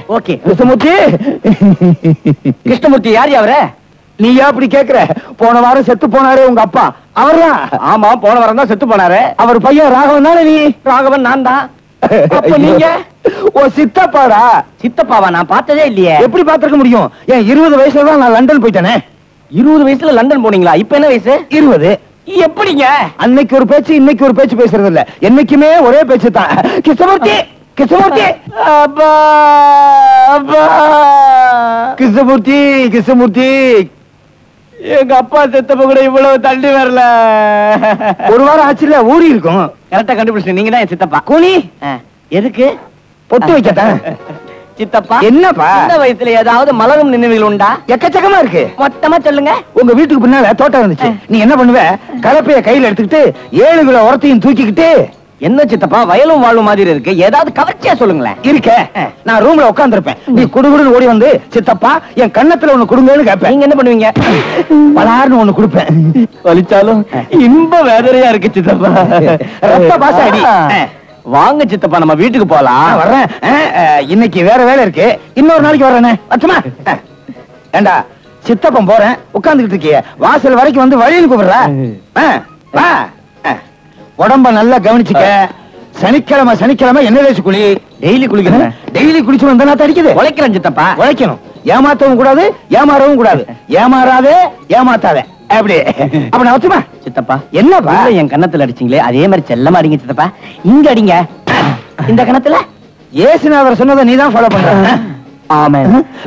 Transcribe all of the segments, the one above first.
Okay Krishnamurthy Krishnamurthy யார் அவரு நீ ஏன் அப்படி கேக்குற போன வாரம் செத்து போனாரே உங்க அப்பா அவர்தான் ஆமா போன வாரம் தான் செத்து போனாரு அவர் பையன் ராகவன் தானே நீ ராகவன் நான் தான் அப்ப நீங்க ஓ சித்தப்பாடா சித்தப்பாவா நான் பார்த்ததே இல்லையே எப்படி பாத்துக்க முடியும் ஏன் இருபது வயசுல தான் நான் லண்டன் போயிட்டேனே இருபது வயசுல லண்டன் போனீங்களா இப்ப என்ன வயசு இருபது எப்படிங்க அன்னைக்கு ஒரு பேச்சு இன்னைக்கு ஒரு பேச்சு பேசுறது இல்ல என்னைக்குமே ஒரே பேச்சு தான் கிருஷ்ணமூர்த்தி கிருஷ்ணமூர்த்தி அப்பா அப்பா கிருஷ்ணமூர்த்தி கிருஷ்ணமூர்த்தி எங்க அப்பா செத்தப்ப கூட இவ்வளவு தள்ளி வரல ஒரு வாரம் ஆச்சுல ஊறி இருக்கும் கரெக்டா கண்டுபிடிச்சு நீங்க தான் என் சித்தப்பா கூனி ஆ, எதுக்கு பொட்டு வைக்கட்டேன் சித்தப்பா என்னப்பா இந்த வயசுல ஏதாவது மலரும் நினைவுகள் உண்டா எக்கச்சக்கமா இருக்கு மொத்தமா சொல்லுங்க உங்க வீட்டுக்கு பின்னால தோட்டம் இருந்துச்சு நீ என்ன பண்ணுவ கலப்பைய கையில எடுத்துக்கிட்டு ஏழு கிலோ உரத்தையும் தூக்கிக்கிட்டு என்ன சித்தப்பா வயலும் வாழும் மாதிரி இருக்கு ஏதாவது கவர்ச்சியா சொல்லுங்களேன் இருக்க நான் ரூம்ல உட்கார்ந்திருப்பேன் நீ குடுகுடுன்னு ஓடி வந்து சித்தப்பா என் கண்ணத்துல ஒண்ணு கொடுங்கன்னு கேட்பேன் நீங்க என்ன பண்ணுவீங்க பலார்னு ஒண்ணு கொடுப்பேன் வலிச்சாலும் இன்ப வேதனையா இருக்கு சித்தப்பா ரத்த பாசம் அடி. வாங்க சித்தப்பா நம்ம வீட்டுக்கு போலாம் நான் வர்றேன் அஹ், அஹ், இன்னைக்கு வேற வேலை இருக்கு இன்னொரு நாளைக்கு வர்றேனே வச்சுமா ஏண்டா சித்தப்பன் போறேன் உட்கார்ந்துகிட்டு இருக்கிய வாசல் வரைக்கும் வந்து வழியில் கூப்பிடுற அஹ், வா அஹ். உடம்ப நல்லா கவனிச்சுக்க சனிக்கிழமை சனிக்கிழமை என்ன தேய்ச்சி குளி டெய்லி குளிக்கிறேன் டெய்லி குளிச்சு வந்தா நான் அடிக்குது உழைக்கிறேன் சித்தப்பா உழைக்கணும் ஏமாத்தவும் கூடாது ஏமாறவும் கூடாது ஏமாறாதே ஏமாத்தாதே அப்படி அப்ப நான் வச்சுமா சித்தப்பா என்னப்பா உள்ள என் கன்னத்துல அடிச்சீங்களே அதே மாதிரி செல்லமா அடிங்க சித்தப்பா இங்க அடிங்க இந்த கணத்துல ஏசுநாதர் சொன்னதை நீ தான் ஃபாலோ பண்ற ஆமா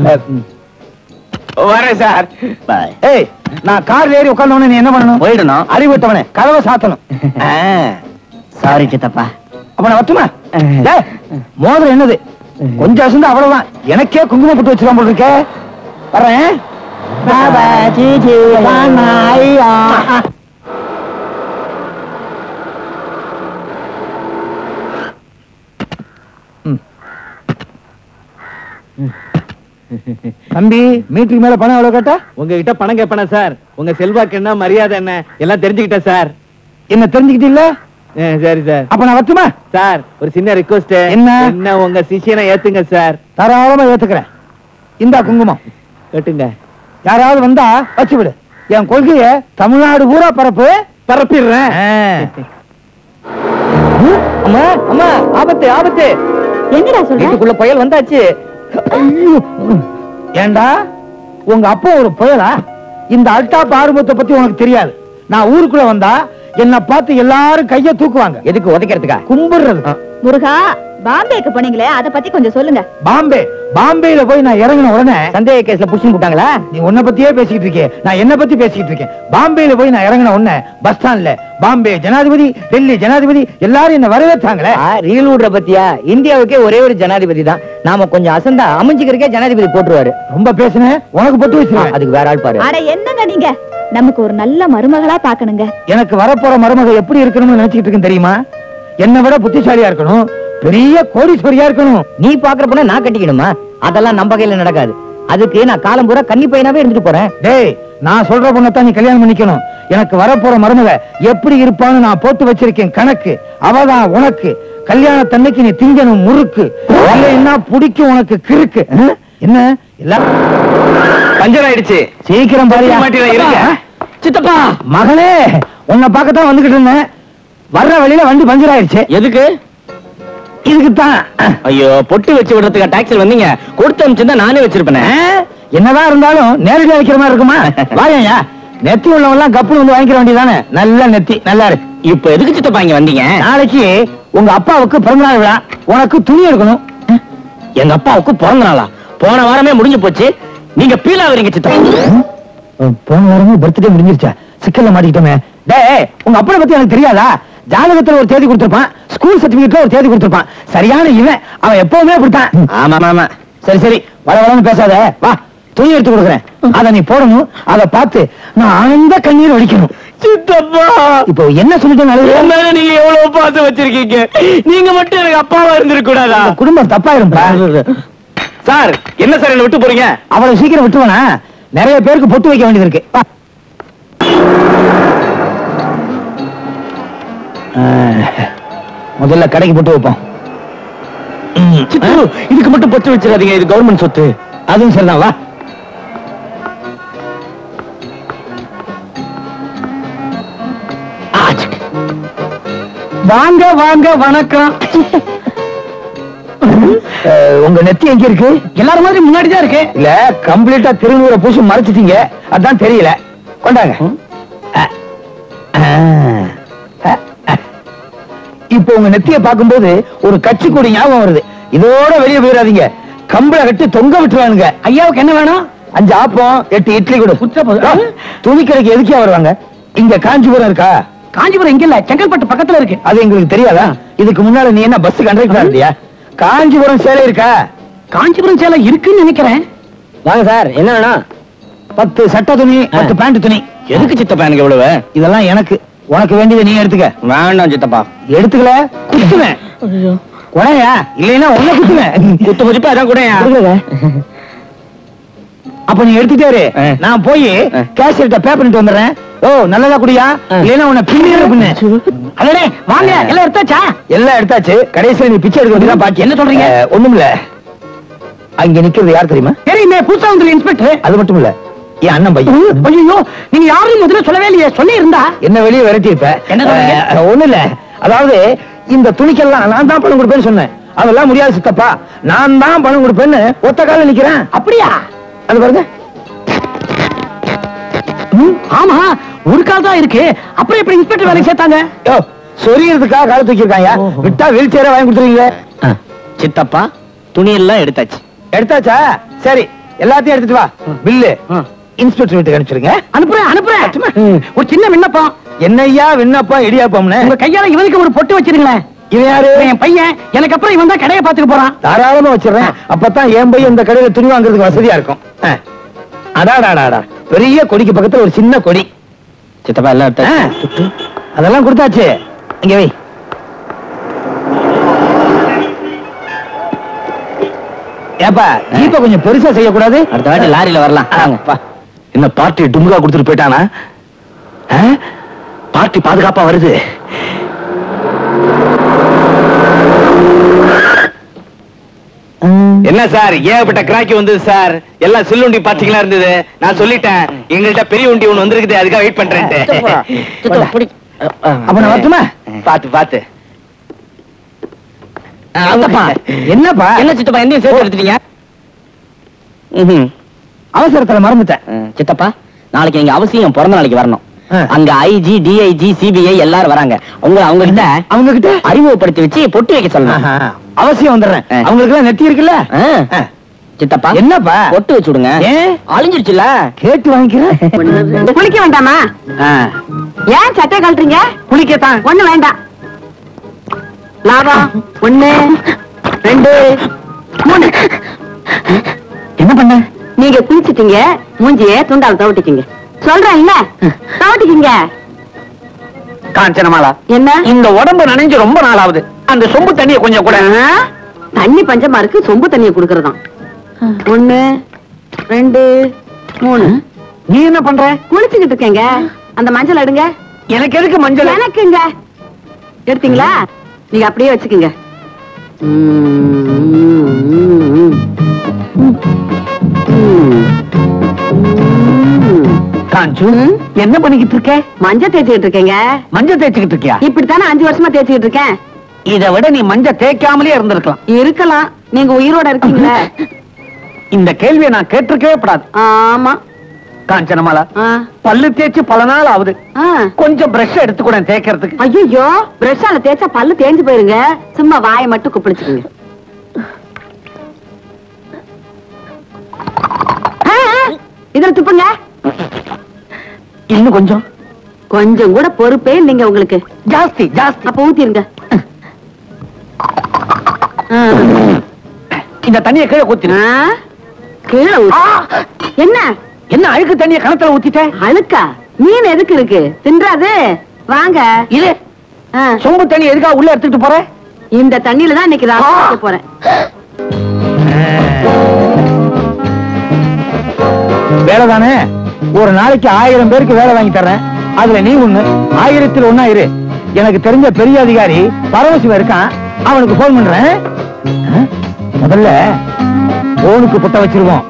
வரேன் சார் ஏய் நான் கார்ல ஏறி உட்கார்ந்தவனே நீ என்ன பண்ணணும் போயிடணும் அறிவிட்டவனே கதவை சாத்தணும் ஆ, சாரி சித்தப்பா அப்ப நான் வச்சுமா டேய், மோதிரம் என்னது கொஞ்சம் அசந்து அவ்வளவுதான் எனக்கே குங்குமம் போட்டு வச்சிருக்கான் போல இருக்கே வரேன் பாபா, ஜிஜி, வாமா, ஐயா. ம். தம்பி மீட்டருக்கு மேல பணம் எவ்வளவு கேட்டா உங்ககிட்ட பணம் கேட்பேனா சார் உங்க செல்வாக்கு என்ன மரியாதை என்ன எல்லாம் தெரிஞ்சுக்கிட்டேன் சார் என்ன தெரிஞ்சுக்கிட்டீல்ல ஆ, சரி சார் அப்ப நான் வச்சுமா சார் ஒரு சின்ன ரிக்வஸ்ட் என்ன? என்ன உங்க சிஷியனை ஏத்துங்க சார் தாராளமா ஏத்துக்கிறேன் இந்தா குங்குமம் கேட்டுங்க யாராவது வந்தா வச்சு விடு என் கொள்கைய தமிழ்நாடு பூரா பரப்பு பரப்பிடுறேன் அம்மா அம்மா ஆபத்து ஆபத்து என்னடா சொல்ற வீட்டுக்குள்ள புயல் வந்தாச்சு ஐயோ. ஏண்டா உங்க அப்பா ஒரு புயலா இந்த அல்டாப் ஆர்வத்தை பத்தி உனக்கு தெரியாது நான் ஊருக்குள்ள வந்தா என்ன பார்த்து எல்லாரும் கைய தூக்குவாங்க எதுக்கு உதைக்கிறதுக்கா கும்பிடுறது முருகா பாம்பேக்கு போனீங்களே அத பத்தி கொஞ்சம் சொல்லுங்க பாம்பே பாம்பேல போய் நான் இறங்கின உடனே சந்தேக கேஸ்ல புடிச்சு போட்டாங்களா நீ உன்னை பத்தியே பேசிக்கிட்டு இருக்கே நான் என்ன பத்தி பேசிக்கிட்டு இருக்கேன் பாம்பேல போய் நான் இறங்கின உடனே பஸ் ஸ்டாண்ட்ல பாம்பே ஜனாதிபதி டெல்லி ஜனாதிபதி எல்லாரும் என்ன வரவேற்றாங்களே ரீல் விடுற பத்தியா இந்தியாவுக்கே ஒரே ஒரு ஜனாதிபதி தான் நாம கொஞ்சம் அசந்தா அமைஞ்சுக்கிறக்கே ஜனாதிபதி போட்டுருவாரு ரொம்ப பேசுனேன் உனக்கு போட்டு வச்சிருவேன் அதுக்கு வேற ஆள் பாரு அட என்னங்க நீங்க நமக்கு ஒரு நல்ல மருமகளா பாக்கணுங்க எனக்கு வரப்போற மருமக எப்படி இருக்கணும்னு நினைச்சிட்டு இருக்கேன் தெரியுமா என்னை விட புத்திசாலியா இருக்கணும் பெரிய கோடீஸ்வரியா இருக்கணும் நீ பாக்குற பொண்ணை நான் கட்டிக்கணுமா அதெல்லாம் நம்ம கையில நடக்காது அதுக்கு நான் காலம் பூரா கன்னி பையனாவே இருந்துட்டு போறேன் டேய் நான் சொல்ற பொண்ணத்தான் நீ கல்யாணம் பண்ணிக்கணும் எனக்கு வரப்போற மருமக எப்படி இருப்பான்னு நான் போட்டு வச்சிருக்கேன் கணக்கு அவதான் உனக்கு கல்யாணத்தன்னைக்கு நீ திங்கணும் முறுக்கு இல்லைன்னா பிடிக்கும் உனக்கு கிறுக்கு அஹ்? என்ன எல்லாம் பஞ்சர் ஆயிடுச்சு சீக்கிரம் பாரியா மாட்டில இருங்க. சித்தப்பா மகனே உன்னை பார்க்கத்தான் வந்துகிட்டு இருந்தேன் வர்ற வழியில வண்டி பஞ்சர் ஆயிடுச்சு எதுக்கு இதுக்குத்தான் ஐயோ பொட்டு வச்சு விடுறதுக்கு டாக்ஸில் வந்தீங்க கொடுத்து அனுப்பிச்சிருந்தா நானே வச்சிருப்பேனே ஆ? என்னதான் இருந்தாலும் நேரடியா வைக்கிற மாதிரி இருக்குமா வாயா நெத்தி உள்ளவெல்லாம் கப்புனு வந்து வாங்கிக்கிற வேண்டியதானே நல்ல நெத்தி நல்லா இருக்கு இப்ப எதுக்கு சித்தப்பா இங்க வந்தீங்க நாளைக்கு உங்க அப்பாவுக்கு பிறந்தநாள் விழா உனக்கு துணி எடுக்கணும் எங்க அப்பாவுக்கு பிறந்த நாளா போன வாரமே முடிஞ்சு போச்சு நீங்க பீலா வரீங்க சித்தப்பா போன வாரமே பர்த்டே முடிஞ்சிருச்சா சிக்கல்ல மாட்டிக்கிட்டோமே டேய் உங்க அப்பனை பத்தி எனக்கு தெரியாதா ஜாதகத்துல ஒரு தேதி கொடுத்திருப்பான் ஸ்கூல் சர்டிபிகேட்ல ஒரு தேதி கொடுத்திருப்பான் சரியான இவன் அவன் எப்பவுமே அப்படித்தான் ஆமா ஆமா சரி சரி வர வரன்னு பேசாத வா துணி எடுத்து கொடுக்குறேன் அத நீ போடணும் அத பார்த்து நான் ஆனந்த கண்ணீர் வடிக்கணும் சித்தப்பா இப்போ என்ன சொல்லிட்டு அழுகுற? என்ன நீங்க எவ்வளவு பார்த்து வச்சிருக்கீங்க நீங்க மட்டும் எனக்கு அப்பாவா இருந்திருக்க கூடாதா இந்த குடும்பம் தப்பாயிரும்பா சார் என்ன சார் என்ன விட்டு போறீங்க அவ்வளவு சீக்கிரம் விட்டுவனா நிறைய பேருக்கு பொட்டு வைக்க வேண்டியது இருக்கு வா. ஆ, முதல்ல கடைக்கு பொட்டு வைப்போம் சித்து, இதுக்கு மட்டும் பொத்து வச்சிடாதீங்க இது கவர்மெண்ட் சொத்து அதுவும் சரிதான் வா வாங்க வாங்க வணக்கம் உங்க நெத்தி எங்க இருக்கு எல்லாரும் மாதிரி முன்னாடி தான் இருக்கு இல்ல கம்ப்ளீட்டா திருநூற பூசி மறைச்சிட்டீங்க அதான் தெரியல கொண்டாங்க அ, ஆ. அ, அ. இப்போ உங்க நெத்திய பார்க்கும்போது ஒரு கட்சி கொடி ஞாபகம் வருது இதோட வெளியே போயிடாதீங்க கம்பள கட்டி தொங்க விட்டுருவானுங்க ஐயாவுக்கு என்ன வேணும் அஞ்சு ஆப்பம் எட்டு இட்லி கொடு துணி கடைக்கு எதுக்கே வருவாங்க இங்க காஞ்சிபுரம் இருக்கா காஞ்சிபுரம் இங்க இல்ல செங்கல்பட்டு பக்கத்துல இருக்கு அது எங்களுக்கு தெரியாதா இதுக்கு முன்னால நீ என்ன பஸ் கண்டக்டரா இருந்தியா காஞ்சிபுரம் சேலை இருக்கா காஞ்சிபுரம் சேலை இருக்குன்னு நினைக்கிறேன் வாங்க சார் என்ன வேணும் பத்து சட்டை துணி பத்து பேண்ட் துணி எதுக்கு சித்தப்பா எனக்கு எவ்வளவு இதெல்லாம் எனக்கு உனக்கு வேண்டியதை நீ எடுத்துக்க வேண்டாம் சித்தப்பா எடுத்துக்கல குத்துவேன் குறையா இல்லைன்னா உன்னை குத்துவேன் குத்து மதிப்பா அதான் கூட கொடுக்கலங்க. அப்ப நீ எடுத்துட்டே இரு. ஆ. நான் போய் ஆ. கேஷியர்ட்ட பே பண்ணிட்டு வந்துடுறேன் ஓ நல்லதா குடியா ஆ. இல்லைன்னா உன்னை பின்னிடு பின்னு அடடே வாங்க எல்லாம் எடுத்தாச்சா எல்லாம் எடுத்தாச்சு கடைசியில நீ பிச்சை எடுக்க வேண்டியதான் பாக்கி என்ன சொல்றீங்க ஒண்ணும் இல்ல அங்க நிக்கிறது யார் தெரியுமா தெரியுமே புதுசா வந்து இன்ஸ்பெக்டர் அது மட்டும் இல்ல என் அண்ணன் பையன் ஐயோ நீங்க யாரும் முதல்ல சொல்லவே இல்லையே சொல்லி இருந்தா என்ன வெளியே விரட்டி இருப்ப என்ன சொல்றீங்க? ஒண்ணு இல்ல அதாவது இந்த துணிக்கெல்லாம் நான் தான் பணம் கொடுப்பேன்னு சொன்னேன் அதெல்லாம் முடியாது சித்தப்பா நான் தான் பணம் கொடுப்பேன்னு ஒத்த கால நிக்கிறேன் அப்படியா அது பாருங்க ஆமா ஒரு கால் தான் இருக்கு அப்புறம் எப்படி இன்ஸ்பெக்டர் வேலைக்கு சேர்த்தாங்க யோ சொரியறதுக்காக கால தூக்கிருக்காங்க விட்டா வீல் சேர வாங்கி கொடுத்துருவீங்க சித்தப்பா துணி எல்லாம் எடுத்தாச்சு எடுத்தாச்சா சரி எல்லாத்தையும் எடுத்துட்டு வா பில்லு இன்ஸ்பெக்டர் வீட்டுக்கு அனுப்பிச்சிருங்க அனுப்புறேன் அனுப்புறேன் ஒரு சின்ன விண்ணப்பம் என்னய்யா விண்ணப்பம் இடியாப்பம்னு உங்க கையால இவனுக்கு ஒரு பொட்டு வச்சிருங்களேன் இவன் யாரு என் பையன் எனக்கு அப்புறம் இவன் தான் கடையை பாத்துக்க போறான் தாராளமா வச்சிடுறேன் அப்பதான் என் பையன் இந்த கடையில துணி வாங்குறதுக்கு வசதியா இருக்கும் ஆ. அடாடாடாடா பெரிய கொடிக்கு பக்கத்துல ஒரு சின்ன கொடி சித்தப்பா எல்லாம் ஆ, எடுத்தாச்சு அதெல்லாம் கொடுத்தாச்சு இங்க வை ஏப்பா ஜீப்ப கொஞ்சம் பெருசா செய்யக்கூடாது அடுத்த வாட்டி லாரியில வரலாம் வாங்க. அப்பா, என்ன பார்ட்டி டுமுகா கொடுத்துட்டு போயிட்டானா ஆ? பார்ட்டி பாதுகாப்பா வருது என்ன சார் ஏகப்பட்ட கிராக்கி வந்தது சார் எல்லாம் சில்லுண்டி பாத்தீங்களா இருந்தது நான் சொல்லிட்டேன் எங்கள்கிட்ட பெரிய உண்டி ஒண்ணு வந்திருக்குது அதுக்காக வெயிட் பண்றேன் அப்ப நான் வரட்டுமா? பாத்து பாத்து அந்தப்பா, என்னப்பா என்ன சித்தப்பா என்னையும் சேர்த்து எடுத்துட்டீங்க ம்ஹும். அவசரத்துல மறந்துட்டேன் ம், சித்தப்பா நாளைக்கு நீங்க அவசியம் பிறந்த நாளைக்கு வரணும் ஆ. அங்க ஐஜி டிஐஜி சிபிஐ எல்லாரும் வராங்க உங்க அவங்க கிட்ட அவங்க கிட்ட அறிமுகப்படுத்தி வச்சு பொட்டு வைக்க சொல்லணும் ஆஹா, அவசியம் வந்துடுறேன் ஆ. அவங்களுக்கு எல்லாம் நெத்தி இருக்குல்ல ஆ. ஆ. சித்தப்பா என்னப்பா பொட்டு வச்சு விடுங்க ஏன்? அழிஞ்சிருச்சுல கேட்டு வாங்கிக்கிறேன் குளிக்க வேண்டாமா ஏன் சட்டை கழட்டுறீங்க குளிக்கத்தான் ஒண்ணு வேண்டாம் லாபம் ஒண்ணு ரெண்டு மூணு என்ன பண்ண நீங்க குளிச்சிட்டீங்க மூஞ்சிய துண்டால தவிட்டிக்கீங்க சொல்றேன் இல்ல தவிட்டிக்கீங்க காஞ்சனமாலா என்ன இந்த உடம்பு நனைஞ்சு ரொம்ப நாள் ஆகுது அந்த சொம்பு தண்ணிய கொஞ்சம் கூட ஆ? தண்ணி பஞ்சமா இருக்கு சொம்பு தண்ணிய குடுக்கறதாம் ஒண்ணு ரெண்டு மூணு நீ என்ன பண்ற குளிச்சுக்கிட்டு இருக்கேங்க அந்த மஞ்சள் எடுங்க எனக்கு எதுக்கு மஞ்சள் எனக்குங்க எடுத்தீங்களா நீங்க அப்படியே வச்சுக்கோங்க காஞ்சு ம்? என்ன பண்ணிக்கிட்டு இருக்க மஞ்சள் தேய்ச்சிக்கிட்டு இருக்கேங்க மஞ்சள் தேய்ச்சிக்கிட்டு இருக்கியா இப்படித்தானே அஞ்சு வருஷமா தேய்ச்சிக்கிட்டு இருக்கேன் இதை விட நீ மஞ்சள் தேய்க்காமலே இருந்திருக்கலாம் இருக்கலாம் நீங்க உயிரோட இருக்கீங்களே இந்த கேள்வியை நான் கேட்டிருக்கவே கூடாது ஆமா காஞ்சனமாலா ஆ, பல்லு தேய்ச்சு பல நாள் ஆகுது ஆ. கொஞ்சம் பிரஷ் எடுத்துக்கூட தேய்க்கிறதுக்கு ஐயோ பிரஷால தேய்ச்சா பல்லு தேஞ்சு போயிருங்க சும்மா வாயை மட்டும் குப்பிளிச்சுக்குங்க ஆ, ஆ, இதுல துப்புங்க இன்னும் கொஞ்சம் கொஞ்சம் கூட பொறுப்பே இல்லைங்க உங்களுக்கு ஜாஸ்தி ஜாஸ்தி அப்ப ஊத்திருங்க ஆ. இந்த தண்ணியை கீழே ஊத்திரு ஆ, கீழே ஊத்து. என்ன என்ன அழுக்கு தண்ணியை கணத்துல ஊத்திட்ட அழுக்கா மீன் எதுக்கு இருக்கு தின்றாது வாங்க இது ஆ, சொம்பு தண்ணி எதுக்காக உள்ள எடுத்துட்டு போற இந்த தண்ணியில தான் இன்னைக்கு ராத்திரி குளிக்க போறேன் வேலை தானே ஒரு நாளைக்கு ஆயிரம் பேருக்கு வேலை வாங்கி தர்றேன் அதுல நீ ஒண்ணு ஆயிரத்தில் ஒண்ணா இரு எனக்கு தெரிஞ்ச பெரிய அதிகாரி பரமசிவம் இருக்கான் அவனுக்கு போன் பண்றேன் ஆ? முதல்ல போனுக்கு புட்ட வச்சிருவோம்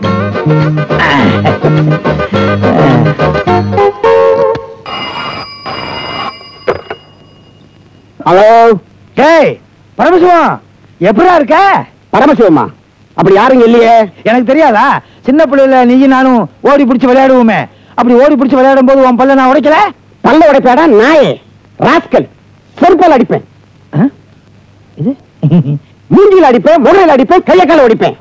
ஹலோ டேய் பரமசிவம் எப்படா இருக்க பரமசிவமா அப்படி யாருங்க இல்லையே எனக்கு தெரியாதா சின்ன பிள்ளைல நீயும் நானும் ஓடி பிடிச்சு விளையாடுவோமே அப்படி ஓடி பிடிச்சு விளையாடும் போது உன் பல்ல நான் உடைக்கல பல்ல உடைப்பேடா நாயே ராஸ்கல் செருப்பால் அடிப்பேன் ஆ? இது மூஞ்சியில் அடிப்பேன் முறையில் அடிப்பேன் கைய கால அடிப்பேன்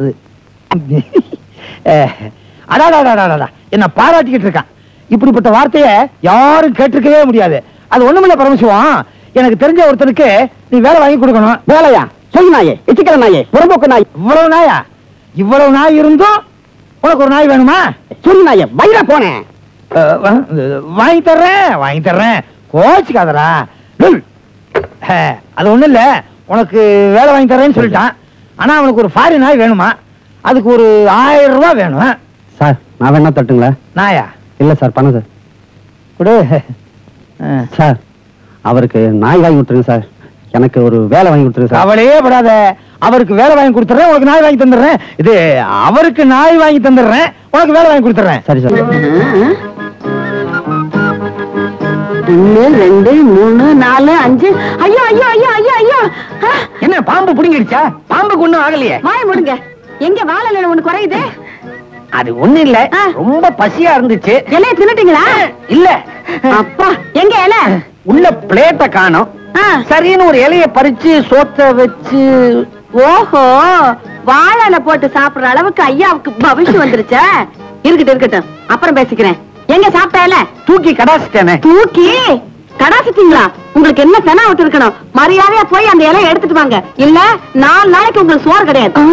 அடாடாடாடாடா என்ன பாராட்டிக்கிட்டு இருக்கான் இப்படிப்பட்ட வார்த்தைய யாரும் கேட்டிருக்கவே முடியாது அது ஒண்ணுமில்ல பரமசிவம் எனக்கு தெரிஞ்ச ஒருத்தனுக்கு நீ வேலை வாங்கி கொடுக்கணும் வேலையா சொல் நாயே எச்சிக்கல நாயே புறம்போக்கு நாய் இவ்வளவு நாயா இவ்வளவு நாய் இருந்தும் உனக்கு ஒரு நாய் வேணுமா சொல் நாயே வயிற போனேன் அஹ், வா- வாங்கி தர்றேன் வாங்கி தர்றேன் கோச்சுக்காதடா டுல். ஹே, அது ஒண்ணும் இல்ல உனக்கு வேலை வாங்கி தர்றேன்னு சொல்லிட்டான் ஆனா அவனுக்கு ஒரு ஃபாரின் நாய் வேணுமா அதுக்கு ஒரு ஆயிரம் ரூபாய் வேணும் சார் நான் வேணா தட்டுங்களா நாயா இல்ல சார் பணம் சார் கொடு அஹ், சார் அவருக்கு நாய் வாங்கி கொடுத்துருங்க சார் எனக்கு ஒரு வேலை வாங்கி கொடுத்துருங்க சார் கவலையே படாத அவருக்கு வேலை வாங்கி கொடுத்துறேன் உனக்கு நாய் வாங்கி தந்துடுறேன் இது அவருக்கு நாய் வாங்கி தந்துடுறேன் உனக்கு வேலை வாங்கி கொடுத்துறேன் சரி சார் ஒண்ணு ரெண்டு மூணு நாலு அஞ்சு ஐயோ ஐயோ ஐயோ ஐயோ ஐயோ ஆ, என்ன பாம்பு புடிங்கிடுச்சா பாம்புக்கு ஒண்ணும் ஆகலையே வாய முடுங்க எங்க வாழல ஒண்ணு குறையுது அது ஒண்ணு இல்ல ஆ. ரொம்ப பசியா இருந்துச்சு இலைய தின்னுட்டீங்களா இல்ல அப்பா எங்க இலை உள்ள பிளேட்ட காணோம் ஆ, சரின்னு ஒரு இலைய பறிச்சு சோத்த வச்சு ஓஹோ வாழல போட்டு சாப்பிடுற அளவுக்கு ஐயாவுக்கு பவிஷ்யம் வந்துருச்சே இருக்கட்டும் இருக்கட்டும் அப்புறம் பேசிக்கிறேன் எங்க சாப்பிட்டால தூக்கி கடாசிட்டேனே தூக்கி கடாசிட்டீங்களா உங்களுக்கு என்ன தெனா விட்டு இருக்கணும் மரியாதையா போய் அந்த இலையை எடுத்துட்டு வாங்க இல்ல நாலு நாளைக்கு உங்களுக்கு சோறு கிடையாது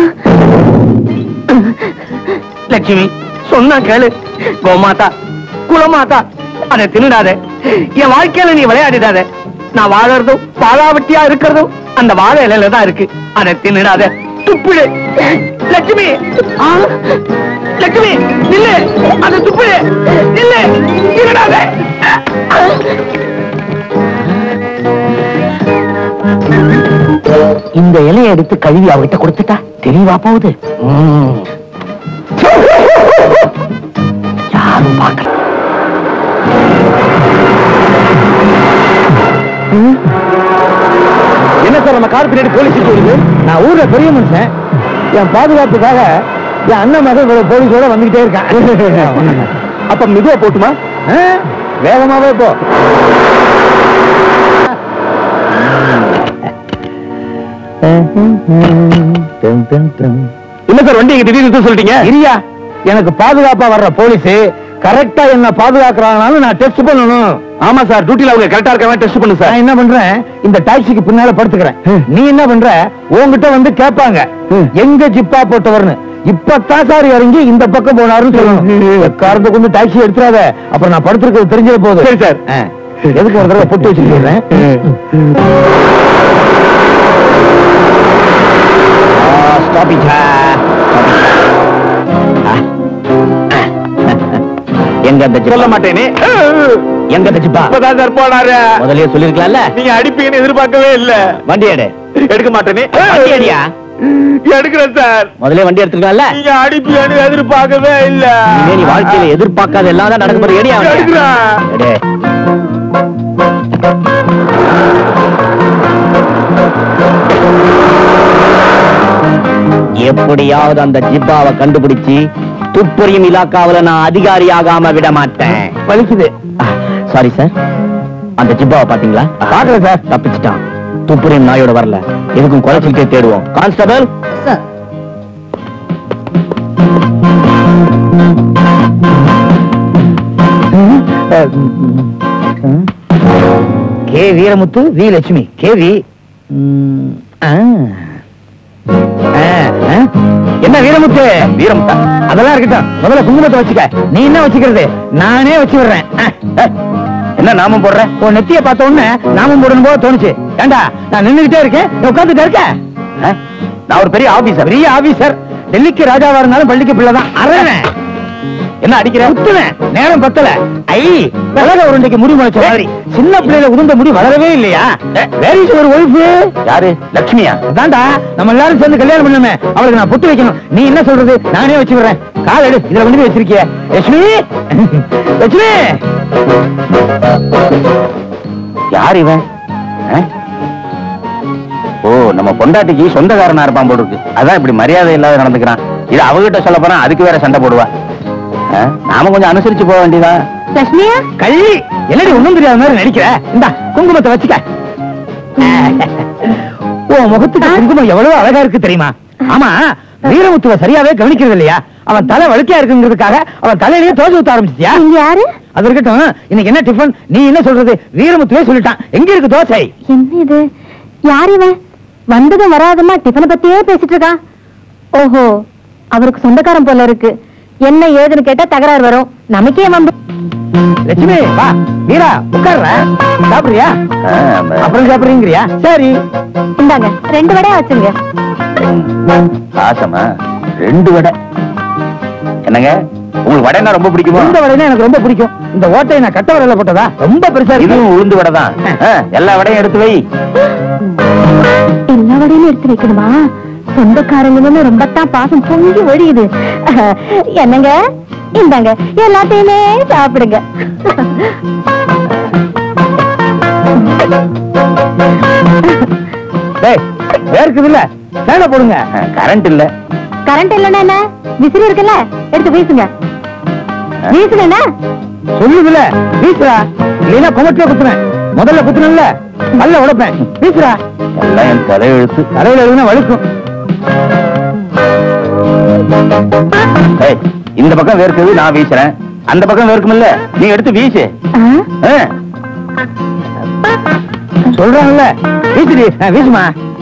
லட்சுமி சொன்னா கேளு கோமாதா குலமாதா அதை தின்னுடாத என் வாழ்க்கையில நீ விளையாடிடாத நான் வாழறதும் வாழாவட்டியா இருக்கிறதும் அந்த வாழை இலையில தான் இருக்கு அதை தின்னுடாத துப்பிடு லட்சுமி ஆ, லட்சுமி நில்லு அதை துப்பிடு நில்லு தின்னுடாத இந்த இலையை எடுத்து கழுவி அவகிட்ட கொடுத்துட்டா தெரியவா போகுது ம். யாரும் பார்க்கல என்ன சார் நம்ம கார் பின்னாடி போலீஸ் வருது நான் ஊர்ல பெரிய மனுஷன் என் பாதுகாப்புக்காக என் அண்ணன் மகன் இவ்வளவு போலீஸோட வந்துகிட்டே இருக்கான் அப்ப மெதுவா போட்டுமா ஆ? வேகமாவே போ என்ன சார் வண்டி எங்க திடீர்னு சொல்லிட்டீங்க இரியா எனக்கு பாதுகாப்பா வர்ற போலீஸ் கரெக்டா என்ன பாதுகாக்கிறாங்கனாலும் நான் டெஸ்ட் பண்ணணும் ஆமா சார் டியூட்டில அவங்க கரெக்டா இருக்காங்க டெஸ்ட் பண்ணு சார் நான் என்ன பண்றேன் இந்த டாக்ஸிக்கு பின்னால படுத்துக்கிறேன் நீ என்ன பண்ற உன்கிட்ட வந்து கேட்பாங்க எங்க ஜிப்பா போட்டவர்னு இப்பதான் சார் இறங்கி இந்த பக்கம் போனாருன்னு சொல்லணும் காரத்தை கொண்டு டாக்ஸி எடுத்துறாத அப்புறம் நான் படுத்திருக்கிறது தெரிஞ்சிட போகுது சரி, சார். ஆ. எதுக்கு ஒரு தடவை பொட்டு வச்சிருக்கேன் ஸ்டாப் இட் எங்க அந்த சொல்ல மாட்டேனே எங்க அந்த ஜிப்பா இப்பதான் சார் போனாரு முதல்லயே சொல்லிருக்கலாம்ல நீங்க அடிப்பீங்கன்னு எதிர்பார்க்கவே இல்ல வண்டி எடு எடுக்க மாட்டேனே வண்டி எடியா எடுக்கிறேன் சார் முதல்ல வண்டி எடுத்துக்கலாம்ல நீங்க அடிப்பீங்கன்னு எதிர்பார்க்கவே இல்ல இனிமே நீ வாழ்க்கையில எதிர்பார்க்காத எல்லாம் தான் நடக்க போற எடியா வண்டியை. எடுக்கிறேன். எடு. எப்படியாவது அந்த ஜிப்பாவை கண்டுபிடிச்சு துப்பறியும் இலாக்காவுல நான் அதிகாரியாகாம விட மாட்டேன் வலிக்குது சாரி சார் அந்த ஜிப்பாவை பாத்தீங்களா பாக்கல சார் தப்பிச்சிட்டான் துப்பறியும் நாயோட வரல எதுக்கும் குறைச்சிக்கிட்டே தேடுவோம் constable K Veeramuthu V Lakshmi KV என்ன வீரமுத்து வீரமுத்தா அதெல்லாம் இருக்கட்டும் முதல்ல குங்குமத்தை வச்சுக்க நீ என்ன வச்சுக்கிறது நானே வச்சு விடுறேன் ஆ, ஆ. என்ன நாமம் போடுற உன் நெத்திய பார்த்த உடனே நாமம் போடணும் போல தோணுச்சு ஏண்டா நான் நின்னுகிட்டே இருக்கேன் நீ உட்கார்ந்துட்டு இருக்க ஆ? நான் ஒரு பெரிய ஆபீசர் பெரிய ஆபீசர் டெல்லிக்கு ராஜாவா இருந்தாலும் பள்ளிக்கு பிள்ளை தான் அறவேன் என்ன அடிக்கிற குத்துவேன் நேரம் பத்தல ஐ உலக உருண்டைக்கு முடி முளைச்ச மாதிரி சின்ன பிள்ளையில உருண்ட முடி வளரவே இல்லையா வேற ஒரு ஒய்ஃபு யாரு லட்சுமியா அதான்டா நம்ம எல்லாரும் சேர்ந்து கல்யாணம் பண்ணமே அவளுக்கு நான் பொட்டு வைக்கணும் நீ என்ன சொல்றது நானே வச்சு விடுறேன் கால் எடு இதுல வந்து வச்சிருக்கிய லட்சுமி லட்சுமி யார் இவன் ஆ? ஓ நம்ம பொண்டாட்டிக்கு சொந்தக்காரனா இருப்பான் போல இருக்கு அதான் இப்படி மரியாதை இல்லாத நடந்துக்கிறான் இது அவகிட்ட சொல்ல போனா அதுக்கு வேற சண்டை போடுவா ஆ? நாம கொஞ்சம் அனுசரிச்சு போக வேண்டியதா லட்சுமியா கள்ளி என்னடி ஒண்ணும் தெரியாத மாதிரி நடிக்கிற இந்த குங்குமத்தை வச்சுக்க ஓ முகத்துக்கு குங்குமம் எவ்வளவு அழகா இருக்கு தெரியுமா ஆமா வீரமுத்துவ சரியாவே கவனிக்கிறது இல்லையா அவன் தலை வழுக்கையா இருக்குங்கிறதுக்காக அவன் தலையிலேயே தோசை ஊத்த ஆரம்பிச்சியா நீங்க யாரு அது இருக்கட்டும் இன்னைக்கு என்ன டிஃபன் நீ என்ன சொல்றது வீரமுத்துவே சொல்லிட்டான் எங்க இருக்கு தோசை என்ன இது யார் இவன் வந்ததும் வராதமா டிஃபனை பத்தியே பேசிட்டு இருக்கான் ஓஹோ அவருக்கு சொந்தக்காரன் போல இருக்கு என்ன ஏதுன்னு கேட்டா தகராறு வரும் நமக்கே வம்பு லட்சுமி வா வீரா உட்கார்ற சாப்பிடுறியா அப்புறம் சாப்பிடுறீங்கறியா சரி இந்தாங்க ரெண்டு வடையா வச்சுங்க ஆசமா ரெண்டு வடை என்னங்க உங்களுக்கு வடைனா ரொம்ப பிடிக்குமா இந்த வடைனா எனக்கு ரொம்ப பிடிக்கும் இந்த ஓட்டையை நான் கட்ட வடையில போட்டதா ரொம்ப பெருசா இருக்கு இதுவும் உளுந்து வடை தான் எல்லா வடையும் எடுத்து வை எல்லா வடையும் எடுத்து வைக்கணுமா சொந்தக்காரங்கன்னு ரொம்ப தான் பாசம் பொங்கி ஒழியுது என்னங்க இந்தாங்க எல்லாத்தையுமே சாப்பிடுங்க டேய் வேர்க்குது இல்ல சேலை போடுங்க கரண்ட் இல்ல கரண்ட் இல்லைன்னா என்ன விசிறி இருக்குல்ல எடுத்து வீசுங்க வீசுங்க சொல்லுதுல வீசுறா இல்லைன்னா குமட்டில குத்துனேன் முதல்ல குத்துனல நல்ல உடைப்பேன் வீசுறா எல்லாம் என் தலையெழுத்து தலையில எழுதுனா வழுக்கும் ஏய், இந்த பக்கம் வேர்க்குது நான் வீசுறேன் அந்த பக்கம் வேர்க்குமில்ல நீ எடுத்து வீசு ஆ? சொல்றாங்கல்ல வீசுடி ஆ, வீசுமா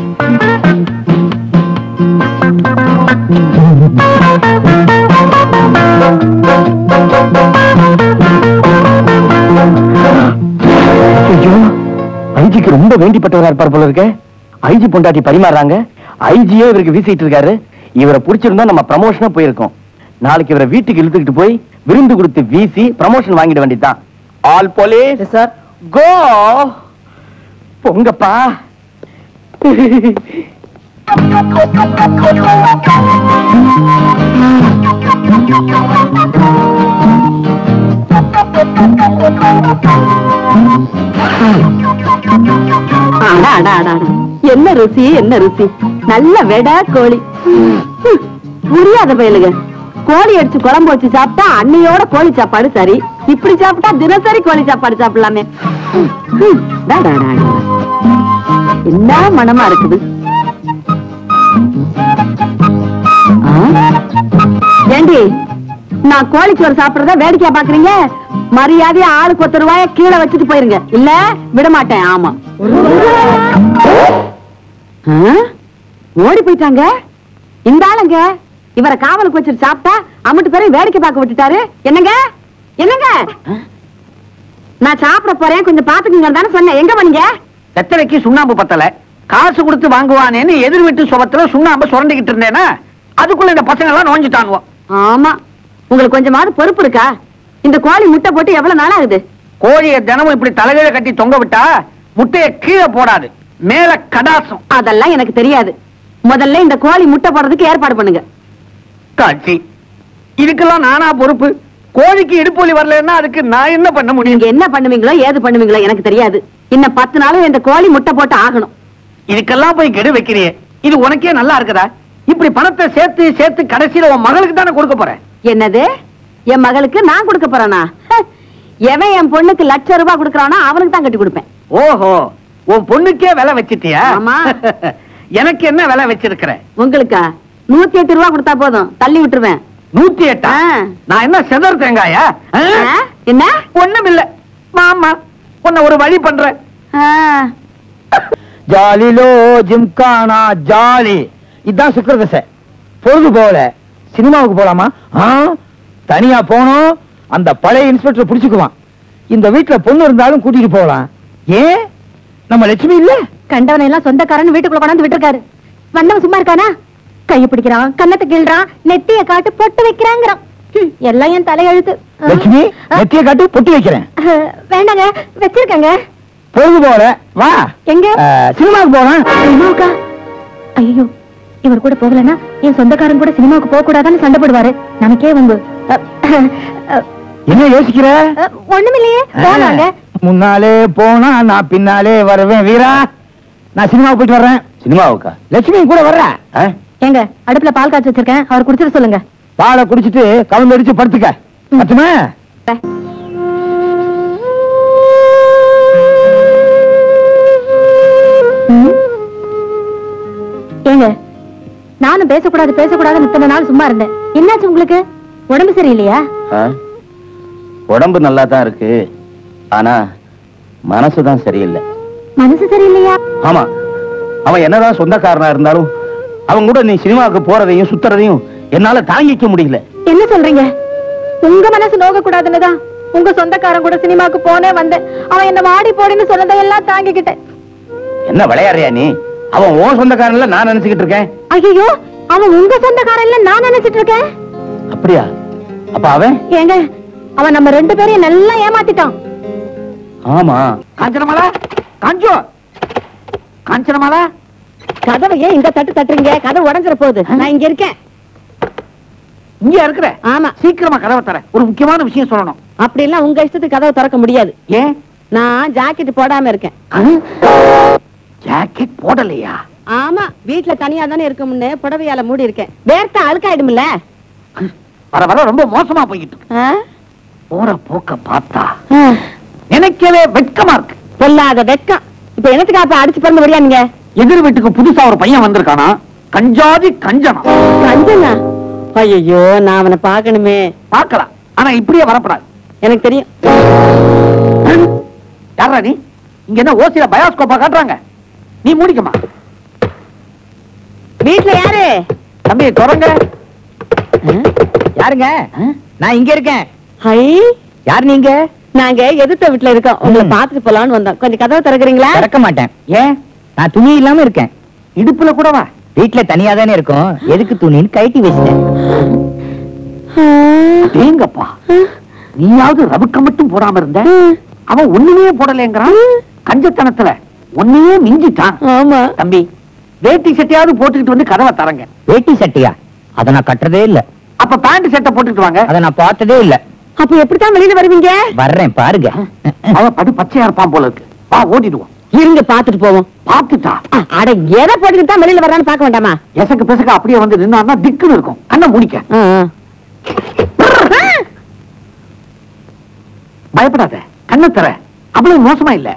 ஐயோ ஐஜிக்கு ரொம்ப வேண்டிப்பட்டவரா இருப்பார் போல இருக்க ஐஜி பொண்டாட்டி பரிமாறுறாங்க ஐஜியே இவருக்கு வீசிட்டு இருக்காரு இவரை பிடிச்சிருந்தா நம்ம ப்ரமோஷனா போயிருக்கோம் நாளைக்கு இவரை வீட்டுக்கு இழுத்துக்கிட்டு போய் விருந்து கொடுத்து வீசி ப்ரமோஷன் வாங்கிட வேண்டியதுதான் ஆல் போலீஸ் சார் கோ பொங்கப்பா அடா, அடா, அடா, அடா. என்ன ருசி என்ன ருசி நல்ல வெடா கோழி ஹம், புரியாத பயலுங்க கோழி அடிச்சு குழம்பு வச்சு சாப்பிட்டா அன்னையோட கோழி சாப்பாடு சரி இப்படி சாப்பிட்டா தினசரி கோழி சாப்பாடு சாப்பிடலாமே ஹம், ஹம், டா, டா, டா, டா. என்ன மனமா இருக்குது ஆ? ஏண்டி நான் கோழிச்சோறு சாப்பிடுறத வேடிக்கையா பாக்குறீங்க மரியாதையா ஆளுக்கு ஒருத்தர் ரூபாய கீழே வச்சுட்டு போயிருங்க இல்ல விட மாட்டேன் ஆமா ஆ? ஓடி போயிட்டாங்க இந்த ஆளுங்க இவரை காவலுக்கு வச்சுட்டு சாப்பிட்டா அம்மட்டு பேரையும் வேடிக்கை பார்க்க விட்டுட்டாரு என்னங்க என்னங்க நான் சாப்பிட போறேன் கொஞ்சம் பாத்துக்குங்க தானே சொன்னேன் எங்க பண்ணீங்க வெத்தலைக்கு சுண்ணாம்பு பத்தல காசு கொடுத்து வாங்குவானேன்னு எதிர் வீட்டு சுபத்துல சுண்ணாம்பு சுரண்டிக்கிட்டு இருந்தேனா அதுக்குள்ள இந்த பசங்க எல்லாம் நோஞ்சிட்டாங்க ஆமா உங்களுக்கு கொஞ்சமாவது பொறுப்பு இருக்கா இந்த கோழி முட்டை போட்டு எவ்வளவு நாள் ஆகுது கோழியை தினமும் இப்படி தலைகீழ கட்டி தொங்க விட்டா முட்டைய கீழே போடாது மேல கடாசம் அதெல்லாம் எனக்கு தெரியாது முதல்ல இந்த கோழி முட்டை போடுறதுக்கு ஏற்பாடு பண்ணுங்க காட்சி இதுக்கெல்லாம் நானா பொறுப்பு கோழிக்கு இடுப்பொலி வரலன்னா அதுக்கு நான் என்ன பண்ண முடியும் நீங்க என்ன பண்ணுவீங்களோ ஏது பண்ணுவீங்களோ எனக்கு தெரியாது இன்னும் பத்து நாளும் இந்த கோழி முட்டை போட்டு ஆகணும் இதுக்கெல்லாம் போய் கெடு வைக்கிறியே இது உனக்கே நல்லா இருக்குதா இப்படி பணத்தை சேர்த்து சேர்த்து கடைசியில உன் மகளுக்கு தானே கொடுக்க போறேன் என்னது என் மகளுக்கு நான் கொடுக்க போறேனா ஹ, எவன் என் பொண்ணுக்கு லட்சம் ரூபாய் கொடுக்கறானோ அவனுக்கு தான் கட்டி கொடுப்பேன் ஓஹோ உன் பொண்ணுக்கே விலை வச்சிட்டியா ஆமா. எனக்கு என்ன விலை வச்சிருக்கிற உங்களுக்கா நூத்தி எட்டு ரூபாய் கொடுத்தா போதும் தள்ளி விட்டுருவேன் நூத்தி எட்டா ஆ. நான் என்ன செதர் தேங்காயா ஆ? ஆ? என்ன ஒண்ணும் இல்ல மாமா உன்னை ஒரு வழி பண்றேன் ஆ, ஜாலிலோ ஜிம்கானா ஜாலி இதான் சுக்கரதசை பொழுது போல சினிமாவுக்கு போலாமா ஆ, தனியா போனோம் அந்த பழைய இன்ஸ்பெக்டர் புடிச்சுக்குவான் இந்த வீட்டுல பொண்ணு இருந்தாலும் கூட்டிட்டு போகலாம் ஏன் நம்ம லட்சுமி இல்ல கண்டவனை எல்லாம் சொந்தக்காரன் வீட்டுக்குள்ள கொண்டாந்து விட்டுருக்காரு வந்தவன் சும்மா இருக்கானா கைய பிடிக்கிறான் கன்னத்தை கிள்றான் நெத்திய காட்டு பொட்டு வைக்கிறாங்கிறான் எல்லாம் என் தலையெழுத்து ஆ. லட்சுமி நெத்திய காட்டு பொட்டி வைக்கிறேன் அஹ், வேண்டாங்க வச்சிருக்கேங்க பொழுது போற வா எங்க அஹ், சினிமாவுக்கு போறேன் சினிமாவுக்கா ஐயோ இவர் கூட போகலன்னா என் சொந்தக்காரன் கூட சினிமாவுக்கு போக கூடாதான்னு சண்டை போடுவாரு நமக்கே வந்து என்ன யோசிக்கிற ஒண்ணுமில்லையே போலாங்க முன்னாலே போனா நான் பின்னாலே வருவேன் வீரா நான் சினிமாவுக்கு போயிட்டு வர்றேன் சினிமாவுக்கா லட்சுமி கூட வர்ற ஏங்க அடுப்புல பால் காய்ச்சி வச்சிருக்கேன் அவர் குடிச்சிட்டு சொல்லுங்க பாலை குடிச்சிட்டு கவுந்து அடிச்சு படுத்துக்க பத்துமா ம். ஏங்க நானும் பேசக்கூடாது பேசக்கூடாதுன்னு இத்தனை நாள் சும்மா இருந்தேன் என்னாச்சு உங்களுக்கு உடம்பு சரியில்லையா உடம்பு நல்லா தான் இருக்கு ஆனா மனசுதான் சரியில்லை மனசு சரியில்லையா ஆமா அவன் என்னதான் சொந்தக்காரனா இருந்தாலும் அவன் கூட நீ சினிமாவுக்கு போறதையும் சுத்துறதையும் என்னால தாங்கிக்க முடியல என்ன சொல்றீங்க உங்க மனசு நோக கூடாதுன்னுதான் உங்க சொந்தக்காரன் கூட சினிமாக்கு போனே வந்தேன் அவன் என்ன வாடி போடின்னு சொன்னதையெல்லாம் தாங்கிக்கிட்டேன் என்ன விளையாடுறியா நீ அவன் உன் சொந்தக்காரன்ல நான் நினைச்சுக்கிட்டு இருக்கேன் ஐயோ அவன் உங்க சொந்தக்காரன் இல்ல நான் நினைச்சிட்டு இருக்கேன் அப்படியா அப்ப அவன் ஏங்க அவன் நம்ம ரெண்டு பேரையும் நல்லா ஏமாத்திட்டான் ஆமா காஞ்சனமாலா காஞ்சோ காஞ்சனமாலா கதவை ஏன் இந்த தட்டு தட்டுறீங்க கதவு உடஞ்சிட போகுது நான் இங்க இருக்கேன் இங்க இருக்கிற ஆமா சீக்கிரமா கதவை தர ஒரு முக்கியமான விஷயம் சொல்லணும் அப்படி எல்லாம் உங்க இஷ்டத்துக்கு கதவை திறக்க முடியாது ஏன் நான் ஜாக்கெட் போடாம இருக்கேன் ஜாக்கெட் போடலையா ஆமா வீட்ல தனியா தானே இருக்கும்னு புடவையால மூடி இருக்கேன் வேர்த்தா அழுக்காயிடும்ல வர வர ரொம்ப மோசமா போய்கிட்டு இருக்கு. ஆ? போற போக்க பார்த்தா ஆ. நினைக்கவே வெட்கமா இருக்கு பொல்லாத வெக்கம் இப்ப என்னத்துக்கு அப்ப அடிச்சு பிறந்து முடியா நீங்க எதிர் வீட்டுக்கு புதுசா ஒரு பையன் வந்திருக்கானா கஞ்சாதி கஞ்சனம் கஞ்சனா ஐயோ நான் அவனை பார்க்கணுமே பார்க்கலாம் ஆனா இப்படியே வரப்படாது எனக்கு தெரியும் யாரா நீ இங்க என்ன ஓசில பயாஸ்கோப்பா காட்டுறாங்க நீ மூடிக்கமா வீட்ல யாரு தம்பி தொடங்க யாருங்க நான் இங்க இருக்கேன் ஹை யார் நீங்க நாங்க எதிர்த்த வீட்ல இருக்கோம் உங்களை ம். பாத்துட்டு போலான்னு வந்தோம் கொஞ்சம் கதவை திறக்கிறீங்களா திறக்க மாட்டேன் ஏன் நான் துணி இல்லாம இருக்கேன் இடுப்புல கூடவா வீட்டுல தனியா தானே இருக்கும் எதுக்கு துணின்னு கழட்டி வச்சிட்டேன் தேங்கப்பா நீயாவது ரவுக்க மட்டும் போடாம இருந்த அவன் ஒண்ணுமே போடலைங்கிறான் கஞ்சத்தனத்துல ஒன்னையே மிஞ்சிட்டான் ஆமா தம்பி வேட்டி சட்டையாவது போட்டுக்கிட்டு வந்து கதவை தரங்க வேட்டி சட்டையா அத நான் கட்டுறதே இல்ல அப்ப பேண்ட் சட்டை போட்டுக்கிட்டு வாங்க அத நான் பார்த்ததே இல்ல அப்ப எப்படித்தான் வெளியில வருவீங்க வர்றேன் பாருங்க அவன் படு பச்சையா இருப்பான் போல இருக்கு வா ஓடிடுவோம் இருங்க பாத்துட்டு போவோம் பாத்துட்டா அ, அட எதை போட்டுக்கிட்டு தான் வெளியில வர்றான்னு பார்க்க வேண்டாமா எசக்கு பெசக்கு அப்படியே வந்து நின்னா திக்குன்னு இருக்கும் கண்ணை முடிக்க ஆ, ஆ. பயப்படாத கண்ணை தர அவ்வளவு மோசமா இல்ல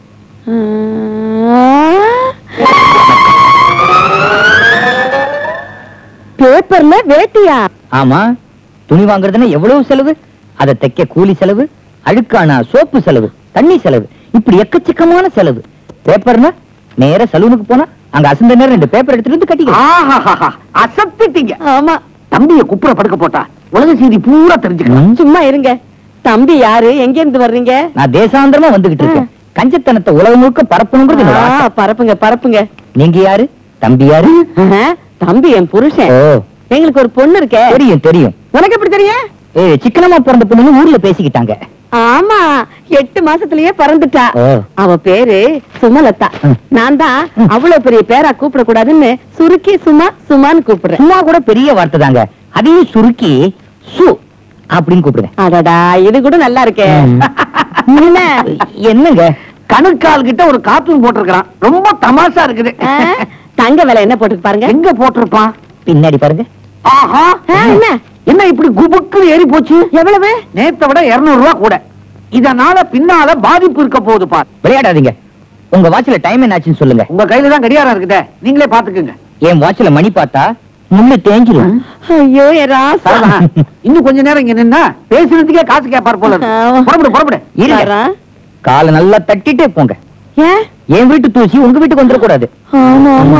பேப்பர்ல வேட்டியா ஆமா துணி வாங்குறதுன்னா எவ்வளவு செலவு அதை தைக்க கூலி செலவு அழுக்கானா சோப்பு செலவு தண்ணி செலவு இப்படி எக்கச்சக்கமான செலவு பேப்பர்னா நேர சலூனுக்கு போனா அங்க அசந்த நேரம் ரெண்டு பேப்பர் எடுத்துட்டு வந்து கட்டிக்கலாம் ஆஹாஹாஹா, அசத்திட்டீங்க ஆமா தம்பிய குப்புற படுக்க போட்டா உலக செய்தி பூரா தெரிஞ்சுக்கலாம் ம். சும்மா இருங்க தம்பி யாரு எங்க இருந்து வர்றீங்க நான் தேசாந்திரமா வந்துகிட்டு இருக்கேன் கஞ்சத்தனத்தை உலகம் முழுக்க பரப்பணுங்கிறது என்னோட ஆ, ஆசை. பரப்புங்க பரப்புங்க நீங்க யாரு தம்பி யாரு ஆஹா, தம்பி என் புருஷன் ஓ எங்களுக்கு ஒரு பொண்ணு இருக்கே தெரியும் தெரியும் உனக்கு எப்படி தெரியும் ஏ சிக்கனமா பிறந்த பொண்ணுங்க ஊர்ல பேசிக்கிட்டாங்க ஆமா எட்டு மாசத்திலேயே பறந்துட்டா ஓ. அவ பேரு சுமலதா ம். நான் தான் அவ்வளவு பெரிய பேரா கூப்பிட கூடாதுன்னு சுருக்கி சும்மா சும்மான்னு கூப்பிடுறேன் சும்மா கூட பெரிய வார்த்தை தாங்க அதையும் சுருக்கி சு அப்படின்னு கூப்பிடுங்க அடடா இது கூட நல்லா இருக்கே என்ன என்னங்க கணுக்கால் கிட்ட ஒரு கார்ட்டூன் போட்டிருக்கான் ரொம்ப தமாஷா இருக்குது ஆ, தங்க விலை என்ன போட்டுக்கு பாருங்க எங்க போட்டிருப்பான் பின்னாடி பாருங்க ஆஹா ஆ, என்ன என்ன இப்படி குபுக்கு ஏறி போச்சு எவ்வளவு நேத்தை விட 200 ரூபாய் கூட இதனால பின்னால பாதிப்பு இருக்க போகுது பார் விளையாடாதீங்க உங்க வாட்ச்ல டைம் என்னாச்சுன்னு சொல்லுங்க உங்க கையில தான் கடியாரம் இருக்குதே நீங்களே பாத்துக்குங்க என் வாட்ச்ல மணி பார்த்தா முள்ளு தேஞ்சிரும் ஐயோ என் ராசா சரவணா, இன்னும் கொஞ்ச நேரம் இங்க நின்னா பேசுறதுக்கே காசு கேட்பார் போல இருக்கு. ஆமா. புறப்படு புறப்படு இருங்க வரா. காலை நல்லா தட்டிட்டே போங்க ஏன் என் வீட்டு தூசி உங்க வீட்டுக்கு வந்துடக்கூடாது ஆமா ஆமா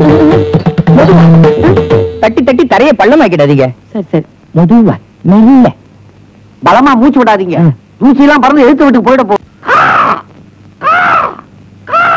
தட்டி தட்டி தரைய பள்ளமாக்கிடாதீங்க சரி சரி மெதுவா மெல்ல பலமா மூச்சு விடாதீங்க ம். தூசி எல்லாம் பறந்து எழுத்து விட்டு போயிட போ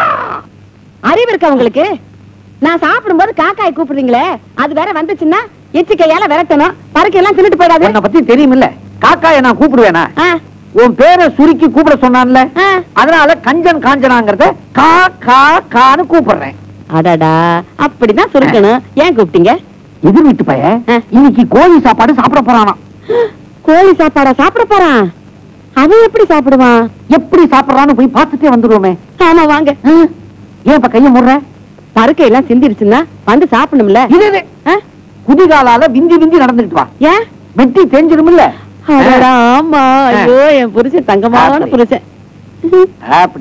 அறிவு இருக்கா உங்களுக்கு நான் சாப்பிடும்போது காக்காய் கூப்பிடுறீங்களே அது வேற வந்துச்சுன்னா எச்சிக்கையால விரட்டணும் பறக்கை எல்லாம் தின்னுட்டு போயிடாது உன்னை பத்தி தெரியுமில்ல காக்காய நான் கூப்பிடுவேனா ஆ, உன் பேரை சுருக்கி கூப்பிட சொன்னான்ல ஆ. அதனால கஞ்சன் காஞ்சனாங்கிறத கா கா கான்னு கூப்பிடுறேன் அடடா அப்படிதான் சுருக்கணும் ஏன் கூப்பிட்டீங்க எதிர் வீட்டு பையன் ஆ. இன்னைக்கு கோழி சாப்பாடு சாப்பிட போறானா கோழி சாப்பாடா சாப்பிட போறான் அவன் எப்படி சாப்பிடுவான் எப்படி சாப்பிடுறான்னு போய் பார்த்துட்டே வந்துருவோமே ஆமா வாங்க ஆ? ஏன் இப்ப கைய முடுற பருக்கை எல்லாம் சிந்திருச்சுன்னா வந்து சாப்பிடணும்ல இது இது. ஆ? குதிகாலால விந்தி விந்தி நடந்துட்டு வா ஏன் வெட்டி தெரிஞ்சிருமில்ல அடடா ஆமா ஐயோ என் புருஷன் தங்கமான அப்படி. புருஷன் அப்படி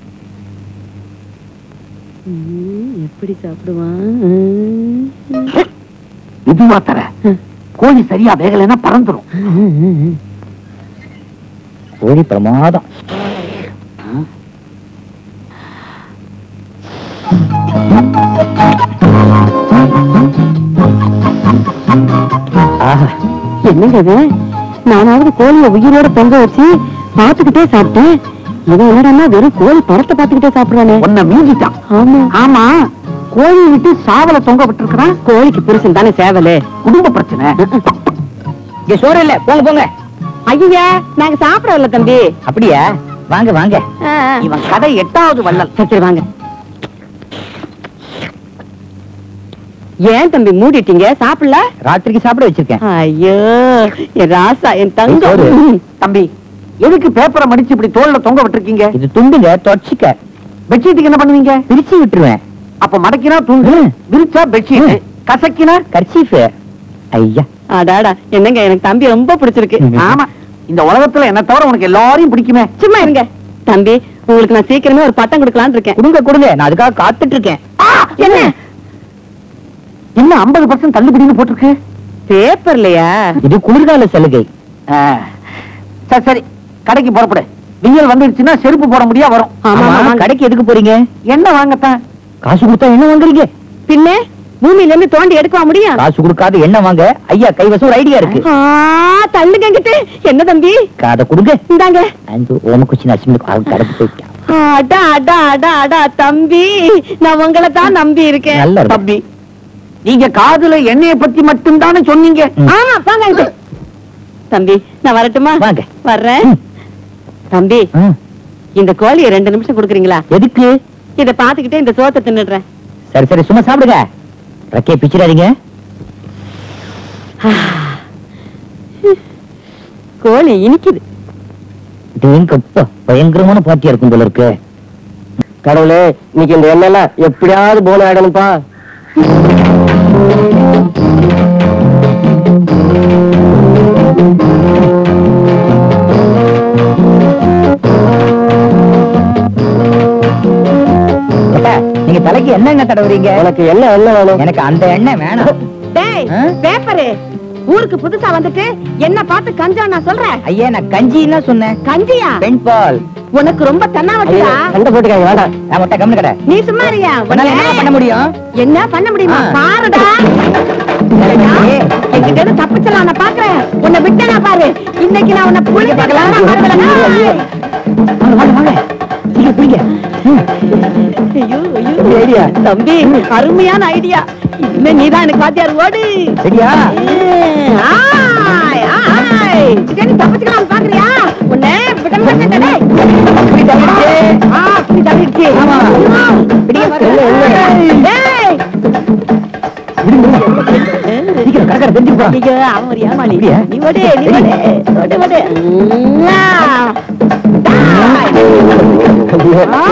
ம், எப்படி சாப்பிடுவான் ம். இதுவா தர கோழி சரியா வேகலைன்னா பறந்துரும் கோழி பிரமாதம் ஆஹா என்னங்க இது நானாவது கோழிய உயிரோட தொங்க வச்சு பாத்துக்கிட்டே சாப்பிட்டேன் இவன் என்னடா வெறும் கோழி படத்தை பாத்துக்கிட்டே சாப்பிடுறானே உன்னை மீஞ்சிட்டான் ஆமா ஆமா கோழி விட்டு சாவல தொங்க விட்டுருக்கான் கோழிக்கு புருஷன் தானே சேவலு குடும்ப பிரச்சனை இங்க சோறு இல்ல போங்க போங்க ஐயா நாங்க சாப்பிடல தம்பி அப்படியா வாங்க வாங்க ஆ, ஆ. இவன் கடை எட்டாவது வள்ளல் சரி சரி வாங்க ஏன் தம்பி மூடிட்டீங்க சாப்பிடல ராத்திரிக்கு சாப்பிட வச்சிருக்கேன் ஐயோ என் ராசா என் சோறு. தங்கம் தம்பி எதுக்கு பேப்பரை மடிச்சு இப்படி தோல்ல தொங்க விட்டுருக்கீங்க இது துண்டுங்க தொடச்சிக்க பெட்ஷீட்டுக்கு என்ன பண்ணுவீங்க பிரிச்சு விட்டுருவேன் அப்ப மடக்கினா துண்டு ம். விரிச்சா பெட்ஷீட் ம். கசக்கினா கர்ச்சீஃப் ஐயா அடாடா என்னங்க எனக்கு தம்பி ரொம்ப பிடிச்சிருக்கு ம். ஆமா இந்த உலகத்துல என்ன தவிர உனக்கு எல்லாரையும் பிடிக்குமே சும்மா இருங்க தம்பி உங்களுக்கு நான் சீக்கிரமே ஒரு பட்டம் கொடுக்கலாம்னு இருக்கேன் கொடுங்க கொடுங்க நான் அதுக்காக காத்துட்டு இருக்கேன் ஆ, என்ன என்ன ஐம்பது பர்சன்ட் தள்ளுபடின்னு போட்டிருக்கு பேப்பர்லயா இது குளிர்கால சலுகை ஆ, சரி சரி கடைக்கு புறப்படு வெயில் வந்துடுச்சுன்னா செருப்பு போட முடியா வரும் ஆமா, ஆமா, ஆமா. கடைக்கு எதுக்கு போறீங்க என்ன வாங்கத்தான் காசு கொடுத்தா என்ன வாங்குறீங்க பின்ன பூமியில இருந்து தோண்டி எடுக்க முடியும் காசு கொடுக்காத என்ன வாங்க ஐயா கைவசம் ஒரு ஐடியா இருக்கு ஆ, தள்ளுங்க இங்கிட்டு என்ன தம்பி காதை கொடுங்க இந்தாங்க அந்த ஓம குச்சி நசிந்து அவங்க கடைக்கு போயிட்டான் அடா அடா அடா அடா தம்பி நான் உங்களை தான் நம்பி இருக்கேன் நல்ல இருக்கு. தம்பி நீங்க காதுல எண்ணெய பத்தி மட்டும் தானே சொன்னீங்க ம். ஆமா வாங்க இங்கிட்டு. தம்பி நான் வரட்டுமா வாங்க. வர்றேன் ம். தம்பி ஆ, இந்த கோழியை ரெண்டு நிமிஷம் கொடுக்குறீங்களா எதுக்கு இத பாத்துக்கிட்டே இந்த சோத்தை தின்னுடுறேன் சரி சரி சும்மா சாப்பிடுங்க ரக்கைய பிச்சிடாதீங்க கோழி இனிக்குது தேங்கப்பா பயங்கரமான பாட்டியா இருக்கும் போல இருக்கு கடவுளே இன்னைக்கு இந்த எண்ணெய்லாம் எப்படியாவது போன ஆயிடணும்ப்பா அப்பா, நீங்க தலைக்கு என்னங்க தடவுறீங்க உனக்கு என்ன எண்ணெய் வேணும் எனக்கு அந்த எண்ணெய் வேணாம் டேய் ஆ? பேப்பரு ஊருக்கு புதுசா வந்துட்டு என்ன பார்த்து கஞ்சா நான் சொல்றேன் ஐயா நான் கஞ்சின்னா சொன்னேன் கஞ்சியா பெண் பால் உனக்கு ரொம்ப தன்னா வச்சுடா சண்டை போட்டுக்காங்க வேண்டாம் நான் மட்டும் கம்மி கடை நீ சும்மா இருயா உன்னால என்ன பண்ண முடியும் என்ன பண்ண முடியுமா ஆ. பாருடா ஏய், என்கிட்ட இருந்து தப்பிச்சலாம் நான் பாக்குறேன் உன்னை விட்டேனா பாரு இன்னைக்கு நான் உன்னை புள்ளி பார்க்கலாம் வாங்க, வாங்க, வாங்க. சீக்கிரம் பிடிங்க. ம். ஐயோ ஐயோ தம்பி அருமையான ஐடியா இனிமே நீதான் எனக்கு வாத்தியார் ஓடு சரியா ஆய், ஆய். இதுக்கு நீ தப்பிச்சுக்கலாம் பாக்குறியா உன்னை விட மாட்டேன் டேய். அப்படி தள்ளிடுச்சு. ஆ, அப்படி தள்ளிடுச்சு. ஆமா. பிடிக்க இல்ல, இல்ல. டேய். சீக்கிரம் கடற்கரை தெரிஞ்சு போறான் ஐயோ, அவன் ஒரு ஏமாளி. அப்படியா? நீ ஓடு, நீ ஓடு. ஓடு, ஓடு. உம்மா. டேய். ஆ?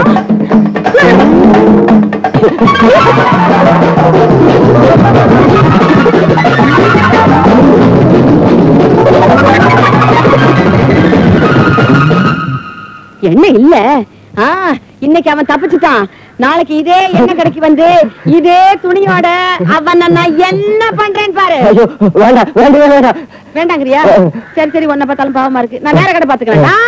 என்ன இல்ல ஆ இன்னைக்கு அவன் தப்பிச்சுட்டான் நாளைக்கு இதே எண்ணெய் கடைக்கு வந்து இதே துணியோட அவன் நான் என்ன பண்றேன்னு பாரு ஐயோ வேண்டாம் வேண்டாம் வேண்டாம் வேண்டாங்கறியா சரி சரி உன்னை பார்த்தாலும் பாவமா இருக்கு நான் வேற கடை பாத்துக்கிறேன் ஆ!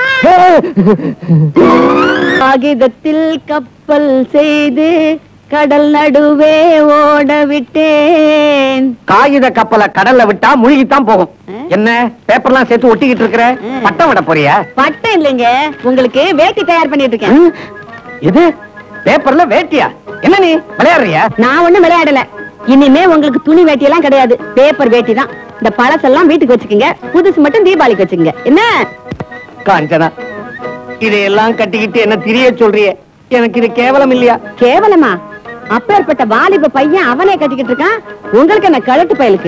காகிதத்தில் கப்பல் செய்து கடல் நடுவே ஓட விட்டேன் காகித கப்பலை கடல்ல விட்டா முழுகித்தான் போகும் ஆ? என்ன பேப்பர்லாம் சேர்த்து ஒட்டிக்கிட்டு இருக்கிற ஆ. பட்டம் விட போறியா பட்டம் இல்லைங்க உங்களுக்கு வேட்டி தயார் பண்ணிட்டு இருக்கேன் ம்? இது பேப்பர்ல வேட்டியா என்ன நீ விளையாடுறியா நான் ஒண்ணும் விளையாடல இனிமே உங்களுக்கு துணி வேட்டி எல்லாம் கிடையாது பேப்பர் வேட்டி தான் இந்த பழசெல்லாம் வீட்டுக்கு வச்சுக்கோங்க புதுசு மட்டும் தீபாவளிக்கு வச்சுக்கோங்க என்ன காஞ்சனா இதையெல்லாம் கட்டிக்கிட்டு என்ன திரிய சொல்றியே எனக்கு இது கேவலம் இல்லையா கேவலமா அப்பேற்பட்ட வாலிப பையன் அவனே கட்டிக்கிட்டு இருக்கான் உங்களுக்கு என்ன கழட்டு பயலுக்கு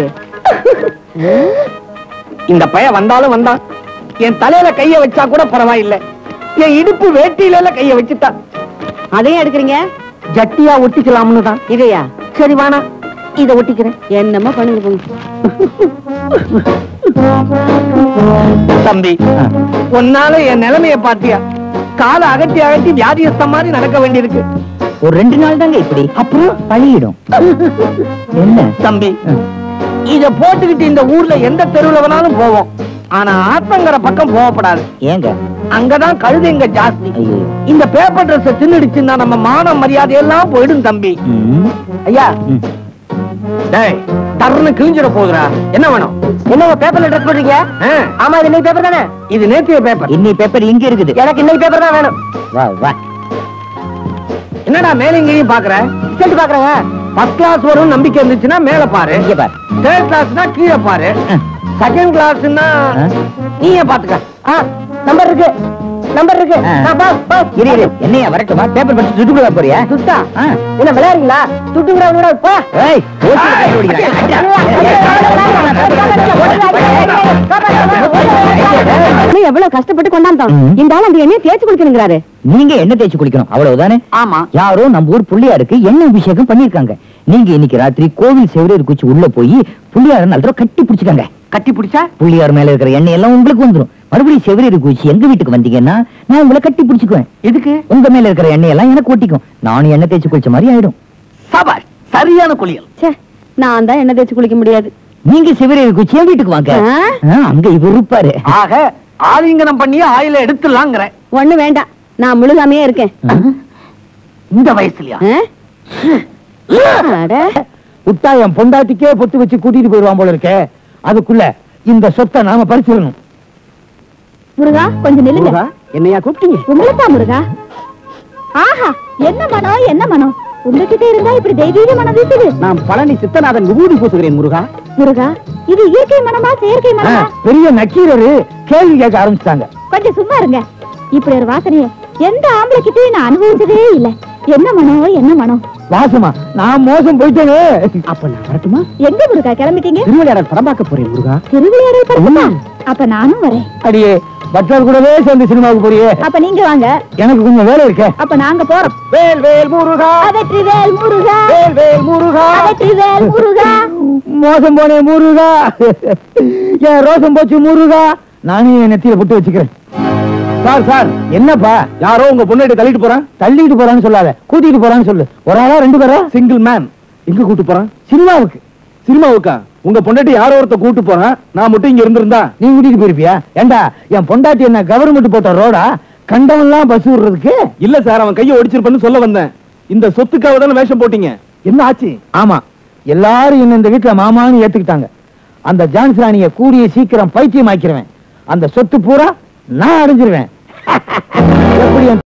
இந்த பையன் வந்தாலும் வந்தான் என் தலையில கைய வச்சா கூட பரவாயில்லை என் இடுப்பு வேட்டியில எல்லாம் கைய வச்சுட்டான் அதையும் எடுக்கிறீங்க ஜட்டியா ஒட்டிக்கலாம்னு தான் இதையா சரி வானா இத ஒட்டிக்கிறேன் என்னமோ பண்ணுங்க போங்க தம்பி உன்னால என் நிலைமைய பாத்தியா காலை அகட்டி அகட்டி வியாதியஸ்த மாதிரி நடக்க வேண்டியிருக்கு ஒரு ரெண்டு நாள் தாங்க இப்படி அப்புறம் பழியிடும் என்ன தம்பி இத போட்டுக்கிட்டு இந்த ஊர்ல எந்த தெருவுல வேணாலும் போவோம் ஆனா ஆத்தங்கர பக்கம் போகப்படாது ஏங்க அங்கதான் கழுதைங்க ஜாஸ்தி ஐயோ இந்த பேப்பர் ட்ரெஸ் தின்னுடுச்சுன்னா நம்ம மான மரியாதை எல்லாம் போயிடும் தம்பி ம், ஐயா ம். டேய் டர்னு கிழிஞ்சிட போகுதுடா என்ன வேணும் என்ன பேப்பர்ல ட்ரெஸ் போடுறீங்க ஆமா இது இன்னைக்கு பேப்பர் தானே இது நேத்திய பேப்பர் இன்னி பேப்பர் இங்க இருக்குது எனக்கு இன்னைக்கு பேப்பர் தான் வேணும் வா வா என்னடா மேல இங்கேயும் பாக்குற ரிசல்ட் பாக்குறேங்க ஃபர்ஸ்ட் கிளாஸ் வரும் நம்பிக்கை இருந்துச்சுன்னா மேல பாரு இங்க பார் தேர்ட் கிளாஸ்னா கீழே பாரு ஆ. செகண்ட் கிளாஸ்னா ஆ. நீயே பாத்துக்க நம்பர் இருக்கு நம்பர் இருக்கு ஆ. ஆ, பாஸ், பாஸ். இரு இரு என்னையா வரட்டுமா பேப்பர் படிச்சு சுட்டுக்குள்ள போறியா சுத்தா ஆ. என்ன விளையாடுறீங்களா சுட்டுங்கிறவனோட போ ஏய் ஓசி கை ஓடிக்கிறான். இன்னும் எவ்வளவு கஷ்டப்பட்டு கொண்டாந்தோம் ம். இந்த ஆள் அந்த எண்ணெயை தேய்ச்சி குளிக்கணுங்கிறாரு நீங்க எண்ணெய் தேய்ச்சி குளிக்கணும் அவ்வளவுதானே ஆமா யாரோ நம்ம ஊர் புள்ளியாருக்கு எண்ணெய் அபிஷேகம் பண்ணிருக்காங்க நீங்க இன்னைக்கு ராத்திரி கோவில் செவரேறு குச்சி உள்ள போய் புள்ளியார நல்ல கட்டி பிடிச்சுக்காங்க கட்டி பிடிச்சா புள்ளியார் மேல இருக்கிற எண்ணெய் எல்லாம் உங்களுக்கு வந்துரும் மறுபடியும் செவரேறு குச்சி எங்க வீட்டுக்கு வந்தீங்கன்னா நான் உங்களை கட்டி பிடிச்சுக்குவேன் எதுக்கு உங்க மேல இருக்கிற எண்ணெய் எல்லாம் எனக்கு ஒட்டிக்கும் நானும் எண்ணெய் தேய்ச்சி குளிச்ச மாதிரி ஆயிடும் சபாஷ் சரியான குளியல் ச்சே நான் தான் எண்ணெய் தேய்ச்சி குளிக்க முடியாது நீங்க செவரேறு குச்சி என் வீட்டுக்கு வாங்க ஆ? ஆ, அங்க இவர் இருப்பாரு ஆக ஆலிங்கனம் பண்ணி ஆயில எடுத்துலாங்கிற ஒண்ணு வேண்டாம் நான் முழுகாமையே இருக்கேன் ஆ? இந்த வயசுலயா ஆ? அட. விட்டா என் பொண்டாட்டிக்கே பொத்து வச்சு கூட்டிட்டு போயிருவான் போல இருக்கே அதுக்குள்ள இந்த சொத்தை நாம பறிச்சிடணும் முருகா கொஞ்சம் நில்லுங்க என்னையா கூப்பிட்டீங்க உங்களைத்தான் முருகா ஆஹா என்ன மனம் என்ன மனம் உங்ககிட்ட இருந்தா இப்படி தெய்வீக மனம் வீசுது நான் பழனி சித்தநாதன் விபூதி பூசுகிறேன் முருகா முருகா இது இயற்கை மனமா செயற்கை ஆ, மனமா பெரிய நக்கீரரு கேள்வி கேட்க ஆரம்பிச்சிட்டாங்க கொஞ்சம் சும்மா இருங்க இப்படி ஒரு வாசனைய எந்த ஆம்பளை கிட்டயும் நான் அனுபவிச்சதே இல்ல என்ன மனம் என்ன மனம் வாசமா நான் மோசம் போயிட்டேனே அப்ப நான் வரட்டுமா எங்க முருகா கிளம்பிட்டீங்க திருவிளையாடல் படம் பார்க்க போறேன் முருகா திருவிளையாடல் படமா அப்ப நானும் வரேன் அடியே பட்டார் கூடவே சேர்ந்து சினிமாவுக்கு போறியே அப்ப நீங்க வாங்க எனக்கு கொஞ்சம் வேலை இருக்கே அப்ப நாங்க போறோம் வேல் வேல் முருகா வெற்றி வேல் முருகா வேல் வேல் முருகா வெற்றி வேல் முருகா மோசம் போனே முருகா என் ரோசம் போச்சு முருகா நானே என் நெத்தியில புட்டு வச்சுக்கிறேன் சார் சார் என்னப்பா யாரோ உங்க பொண்ணு தள்ளிட்டு போறான் தள்ளிட்டு போறான்னு சொல்லாத கூட்டிட்டு போறான்னு சொல்லு ஒரு ஆளா ரெண்டு பேரா சிங்கிள் மேன் எங்க கூட்டு போறான் சினிமாவுக்கு சினிமாவுக்கா உங்க பொண்டாட்டி யாரோ ஒருத்த கூட்டு போறான் நான் மட்டும் இங்க இருந்திருந்தா நீ கூட்டிட்டு போயிருப்பியா ஏண்டா என் பொண்டாட்டி என்ன கவர்மெண்ட் போட்ட ரோடா கண்டவன்லாம் பஸ் விடுறதுக்கு இல்ல சார் அவன் கையை ஒடிச்சிருப்பேன்னு சொல்ல வந்தேன் இந்த சொத்துக்காக தானே வேஷம் போட்டீங்க என்ன ஆச்சு ஆமா எல்லாரும் என்ன இந்த வீட்டுல மாமான்னு ஏத்துக்கிட்டாங்க அந்த ஜான்சி ராணிய கூடிய சீக்கிரம் பைத்தியம் ஆக்கிருவேன் அந்த சொத்து பூரா நான் அடைஞ்சிருவேன் எப்படி என்